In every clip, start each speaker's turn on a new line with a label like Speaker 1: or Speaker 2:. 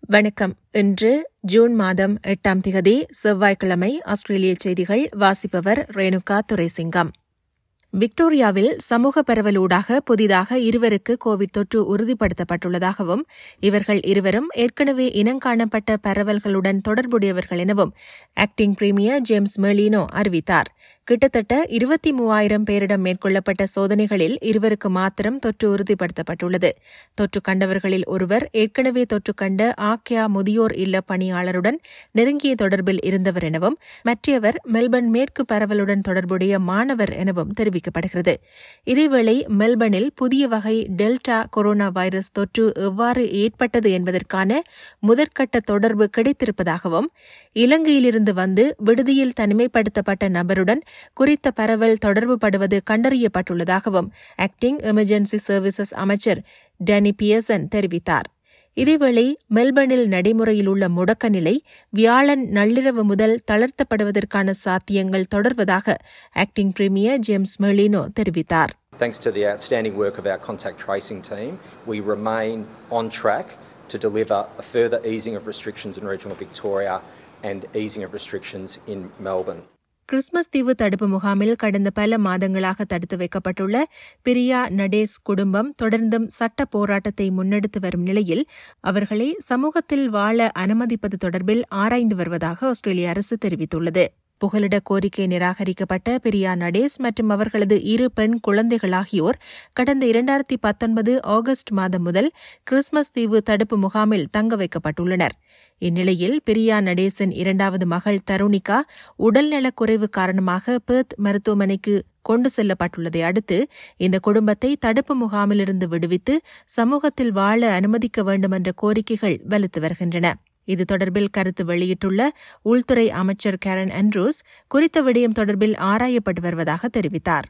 Speaker 1: வணக்கம் இன்று ஜூன் மாதம் எட்டாம் திகதி செவ்வாய்க்கிழமை ஆஸ்திரேலிய செய்திகள் வாசிப்பவர் ரேணுகா துரைசிங்கம் விக்டோரியாவில் சமூக பரவலூடாக புதிதாக இருவருக்கு கோவிட் தொற்று உறுதிப்படுத்தப்பட்டுள்ளதாகவும் இவர்கள் இருவரும் ஏற்கனவே இனங்காணப்பட்ட பரவல்களுடன் தொடர்புடையவர்கள் எனவும் ஆக்டிங் பிரீமியர் ஜேம்ஸ் மெர்லினோ அறிவித்தார் கிட்டத்தட்ட இருபத்தி மூவாயிரம் பேரிடம் மேற்கொள்ளப்பட்ட சோதனைகளில் இருவருக்கு மாத்திரம் தொற்று உறுதிப்படுத்தப்பட்டுள்ளது தொற்று கண்டவர்களில் ஒருவர் ஏற்கனவே தொற்று கண்ட ஆக்யா முதியோர் இல்ல பணியாளருடன் நெருங்கிய தொடர்பில் இருந்தவர் எனவும் மற்றவர் மெல்பர்ன் மேற்கு பரவலுடன் தொடர்புடைய மாணவர் எனவும் தெரிவிக்கப்படுகிறது இதேவேளை மெல்பர்னில் புதிய வகை டெல்டா கொரோனா வைரஸ் தொற்று எவ்வாறு ஏற்பட்டது என்பதற்கான முதற்கட்ட தொடர்பு கிடைத்திருப்பதாகவும் இலங்கையிலிருந்து வந்து விடுதியில் தனிமைப்படுத்தப்பட்ட நபருடன் குறித்த பரவல் தொடர்புபடுவது கண்டறியப்பட்டுள்ளதாகவும் ஆக்டிங் எமர்ஜென்சி சர்வீசஸ் அமைச்சர் டேனி பியர்சன் தெரிவித்தார் இதேவேளை மெல்பர்னில் நடைமுறையில் உள்ள முடக்க நிலை வியாழன் நள்ளிரவு முதல் தளர்த்தப்படுவதற்கான சாத்தியங்கள் தொடர்வதாக ஆக்டிங் பிரீமியர் ஜேம்ஸ் மெர்லினோ தெரிவித்தார்
Speaker 2: Thanks to the outstanding work of our contact tracing team, we remain on track to deliver a further easing of restrictions in regional Victoria and easing of restrictions in Melbourne.
Speaker 1: Christmas தீவு தடுப்பு முகாமில் கடந்த பல மாதங்களாக தடுத்து வைக்கப்பட்டுள்ள பிரியா நடேஸ் குடும்பம் தொடர்ந்தும் சட்ட போராட்டத்தை முன்னெடுத்து வரும் நிலையில் அவர்களை சமூகத்தில் வாழ அனுமதிப்பது தொடர்பில் ஆராய்ந்து வருவதாக ஆஸ்திரேலிய அரசு தெரிவித்துள்ளது புகலிட கோரிக்கை நிராகரிக்கப்பட்ட பிரியா நடேஸ் மற்றும் அவர்களது இரு பெண் குழந்தைகள் ஆகியோர் கடந்த இரண்டாயிரத்தி பத்தொன்பது ஆகஸ்ட் மாதம் முதல் கிறிஸ்துமஸ் தீவு தடுப்பு முகாமில் தங்க வைக்கப்பட்டுள்ளனர் இந்நிலையில் பிரியா நடேசன் இரண்டாவது மகள் தருணிகா உடல்நலக்குறைவு காரணமாக பெர்த் மருத்துவமனைக்கு கொண்டு செல்லப்பட்டுள்ளதை அடுத்து இந்த குடும்பத்தை தடுப்பு முகாமிலிருந்து விடுவித்து சமூகத்தில் வாழ அனுமதிக்க வேண்டும் என்ற கோரிக்கைகள் வலுத்து வருகின்றன இது தொடர்பில் கருத்து வெளியிட்டுள்ள உள்துறை அமைச்சர் கேரன் அண்ட்ரூஸ் குறித்த விடயம் தொடர்பில் ஆராயப்பட்டு வருவதாக தெரிவித்தார்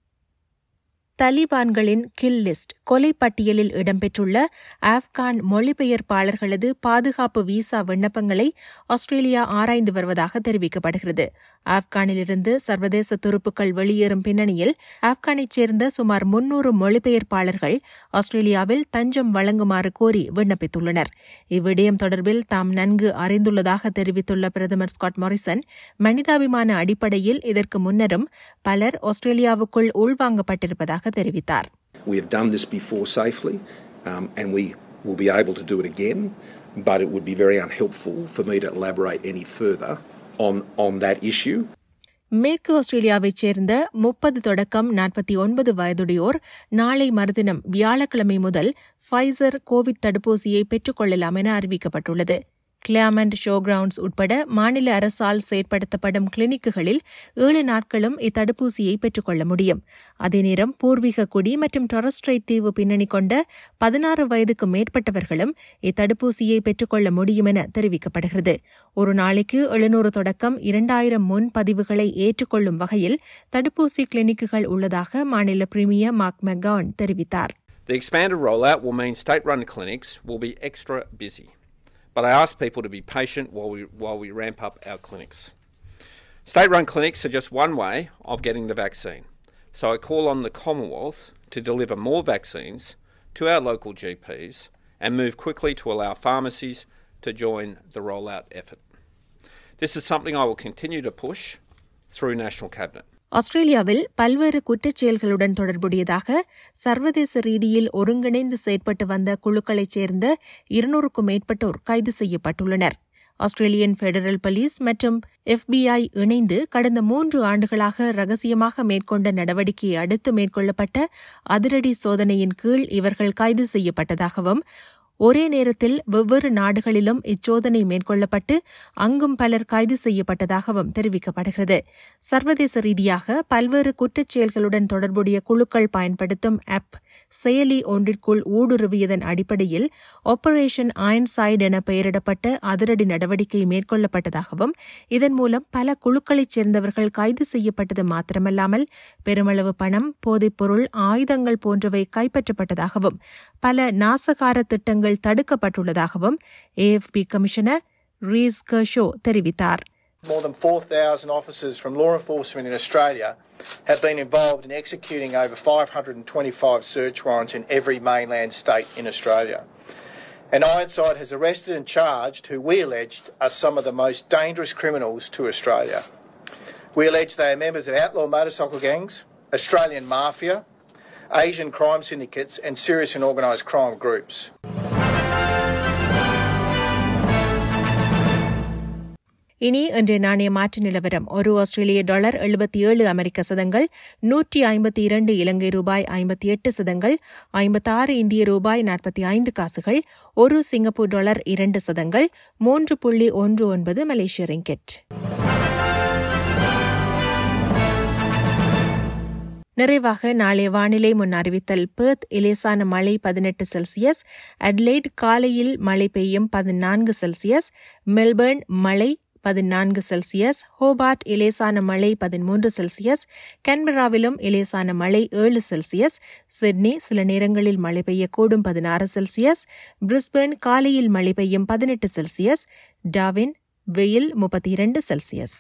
Speaker 1: தலிபான்களின் கில் லிஸ்ட் கொலை பட்டியலில் இடம்பெற்றுள்ள ஆப்கான் மொழிபெயர்ப்பாளர்களது பாதுகாப்பு விசா விண்ணப்பங்களை ஆஸ்திரேலியா ஆராய்ந்து வருவதாக தெரிவிக்கப்படுகிறது ஆப்கானிலிருந்து சர்வதேச துருப்புக்கள் வெளியேறும் பின்னணியில் ஆப்கானைச் சேர்ந்த சுமார் முன்னூறு மொழிபெயர்ப்பாளர்கள் ஆஸ்திரேலியாவில் தஞ்சம் வழங்குமாறு கோரி விண்ணப்பித்துள்ளனர் இவ்விடயம் தொடர்பில் தாம் நன்கு அறிந்துள்ளதாக தெரிவித்துள்ள பிரதமர் ஸ்காட் மாரிசன் மனிதாபிமான அடிப்படையில் இதற்கு முன்னரும் பலர் ஆஸ்திரேலியாவுக்குள் உள்வாங்கப்பட்டிருப்பதாக தெரிவித்தார்
Speaker 3: We have done this before safely, um, and we will be able to do it again, but it would be very unhelpful for me to elaborate any further on, on that issue.
Speaker 1: மேற்கு ஆஸ்திரேலியாவைச் சேர்ந்த முப்பது தொடக்கம் நாற்பத்தி ஒன்பது வயதுடையோர் நாளை மறுதினம் வியாழக்கிழமை முதல் ஃபைசர் கோவிட் தடுப்பூசியை பெற்றுக் கொள்ளலாம் என அறிவிக்கப்பட்டுள்ளது கிளாமண்ட் ஷோ கிரவுண்ட்ஸ் உட்பட மாநில அரசால் செயற்படுத்தப்படும் கிளினிக்குகளில் ஏழு நாட்களும் இத்தடுப்பூசியை பெற்றுக்கொள்ள முடியும் அதே நேரம் பூர்வீக குடி மற்றும் டொரஸ்ட்ரைட் தீவு பின்னணி கொண்ட பதினாறு வயதுக்கு மேற்பட்டவர்களும் இத்தடுப்பூசியை பெற்றுக்கொள்ள முடியும் என தெரிவிக்கப்படுகிறது ஒரு நாளைக்கு எழுநூறு தொடக்கம் இரண்டாயிரம் முன் பதிவுகளை ஏற்றுக்கொள்ளும் வகையில் தடுப்பூசி கிளினிக்குகள் உள்ளதாக மாநில பிரீமியர் மார்க் மெக்கான் தெரிவித்தார்
Speaker 4: The expanded rollout will mean state run clinics will be extra busy. but I ask people to be patient while we, while we ramp up our clinics. State run clinics are just one way of getting the vaccine, so I call on the Commonwealth to deliver more vaccines to our local GPs and move quickly to allow pharmacies to join the rollout effort. This is something I will continue to push through National Cabinet.
Speaker 1: ஆஸ்திரேலியாவில் பல்வேறு குற்றச்செயல்களுடன் தொடர்புடையதாக சர்வதேச ரீதியில் ஒருங்கிணைந்து செயற்பட்டு வந்த குழுக்களைச் சேர்ந்த இருநூறுக்கும் மேற்பட்டோர் கைது செய்யப்பட்டுள்ளனர் ஆஸ்திரேலியன் பெடரல் போலீஸ் மற்றும் எஃபிஐ இணைந்து கடந்த மூன்று ஆண்டுகளாக ரகசியமாக மேற்கொண்ட நடவடிக்கையை அடுத்து மேற்கொள்ளப்பட்ட அதிரடி சோதனையின் கீழ் இவர்கள் கைது செய்யப்பட்டதாகவும் ஒரே நேரத்தில் வெவ்வேறு நாடுகளிலும் இச்சோதனை மேற்கொள்ளப்பட்டு அங்கும் பலர் கைது செய்யப்பட்டதாகவும் தெரிவிக்கப்படுகிறது சர்வதேச ரீதியாக பல்வேறு குற்றச்செயல்களுடன் தொடர்புடைய குழுக்கள் பயன்படுத்தும் ஆப் செயலி ஒன்றிற்குள் ஊடுருவியதன் அடிப்படையில் ஆபரேஷன் அயன்சைட் என பெயரிடப்பட்ட அதிரடி நடவடிக்கை மேற்கொள்ளப்பட்டதாகவும் இதன் மூலம் பல குழுக்களைச் சேர்ந்தவர்கள் கைது செய்யப்பட்டது மாத்திரமல்லாமல் பெருமளவு பணம் போதைப்பொருள் ஆயுதங்கள் போன்றவை கைப்பற்றப்பட்டதாகவும் பல நாசகார திட்டங்கள் தடுக்கப்பட்டுள்ளதாகவும் ஏஎஃப்பி கமிஷனர் ரீஸ் கர்ஷோ தெரிவித்தார்
Speaker 5: More than 4,000 officers from law enforcement in Australia have been involved in executing over 525 search warrants in every mainland state in Australia. and Ironside has arrested and charged who we alleged are some of the most dangerous criminals to Australia. We allege they are members of outlaw motorcycle gangs, Australian mafia, Asian crime syndicates, and serious and organised crime groups.
Speaker 1: இனி இன்றைய நாணய மாற்று நிலவரம் ஒரு ஆஸ்திரேலிய dollar எழுபத்தி ஏழு அமெரிக்க சதங்கள் நூற்றி ஐம்பத்தி இரண்டு இலங்கை ரூபாய் ஐம்பத்தி எட்டு சதங்கள் ஐம்பத்தாறு இந்திய ரூபாய் நாற்பத்தி ஐந்து காசுகள் ஒரு சிங்கப்பூர் டாலர் இரண்டு சதங்கள் மூன்று புள்ளி ஒன்று ஒன்பது மலேசிய ரிங்கெட் நிறைவாக நாளைய வானிலை முன் அறிவித்தல் பெர்த் இலேசான மழை பதினெட்டு செல்சியஸ் அட்லைட் காலையில் மழை பெய்யும் பதினான்கு செல்சியஸ் மெல்பர்ன் மழை பதினான்கு செல்சியஸ் ஹோபார்ட் இலேசான மழை பதிமூன்று செல்சியஸ் கன்பராவிலும் இலேசான மழை ஏழு செல்சியஸ் சிட்னி சில நேரங்களில் மழை பெய்யக்கூடும் பதினாறு செல்சியஸ் பிரிஸ்பேர்ன் காலையில் மழை பெய்யும் பதினெட்டு செல்சியஸ் டாவின் வெயில் முப்பத்தி இரண்டு செல்சியஸ்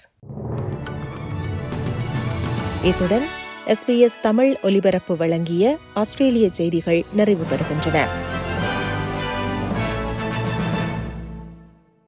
Speaker 1: இத்துடன் எஸ்பிஎஸ் தமிழ் ஒலிபரப்பு வழங்கிய ஆஸ்திரேலிய செய்திகள் நிறைவு பெறுகின்றன